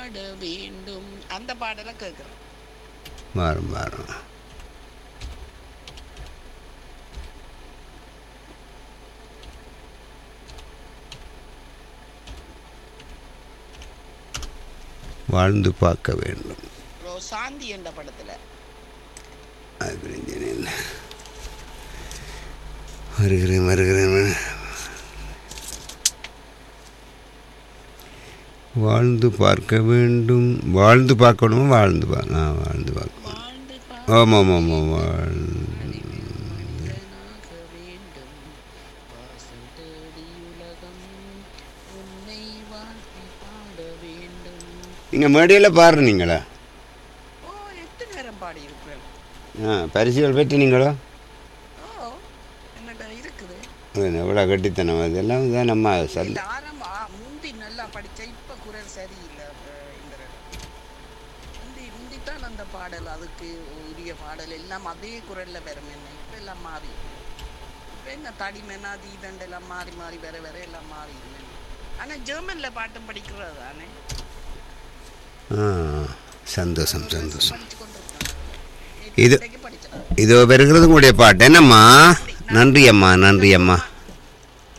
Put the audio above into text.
பாட வேண்டும் அந்த பாடலை கேட்குறேன் வரும் வரும் வாழ்ந்து பார்க்க வேண்டும் சாந்தி என்ற படத்துல அது பிரச்சனை இல்லை வருகிறேன் வருகிறேன் வாழ்ந்து பார்க்க வேண்டும் வாழ்ந்து பார்க்கணும் வாழ்ந்து பார்க்க ஆ வாழ்ந்து பார்க்கணும் வாழ்ந்து ஆமாம் ஆமாம் வாழ் மனிதனாக வேண்டும் வாசல் தேடி உலகம் உன்னை வாழ்த்தி பாட வேண்டும் நீங்கள் மேடையில் பாடுறீங்களா ஓ எத்தனை நேரம் பாடி இருக்கிறேன் ஆ பரிசுகள் பெற்று நீங்களோ ஓ என்னடா இருக்குது எவ்வளோ கட்டித்தனம் அதெல்லாம் தான் நம்ம சல் இந்த ஆரம்ப ஆ, முந்தி நல்லா படிச்ச இப்ப குரல் சரியில்லை அஹ், இந்திரன் முந்தி முந்தி தான் அந்த பாடல் அதுக்கு உரிய பாடல் எல்லாம் அதே குரல்ல வரும் என்ன இப்ப எல்லாம் மாறி இப்ப என்ன தடிமெனா தீதண்டெல்லாம் மாறி மாறி வர வர எல்லாம் மாறி ஆனா ஜெர்மன்ல பாட்டும் படிக்கிறது தானே ஆ சந்தோஷம் சந்தோஷம் படிச்சு கொண்டிருக்காங்க இது படிச்சேன் இதோ வருகிறது உங்களுடைய பாட்டு என்னம்மா நன்றி அம்மா நன்றி அம்மா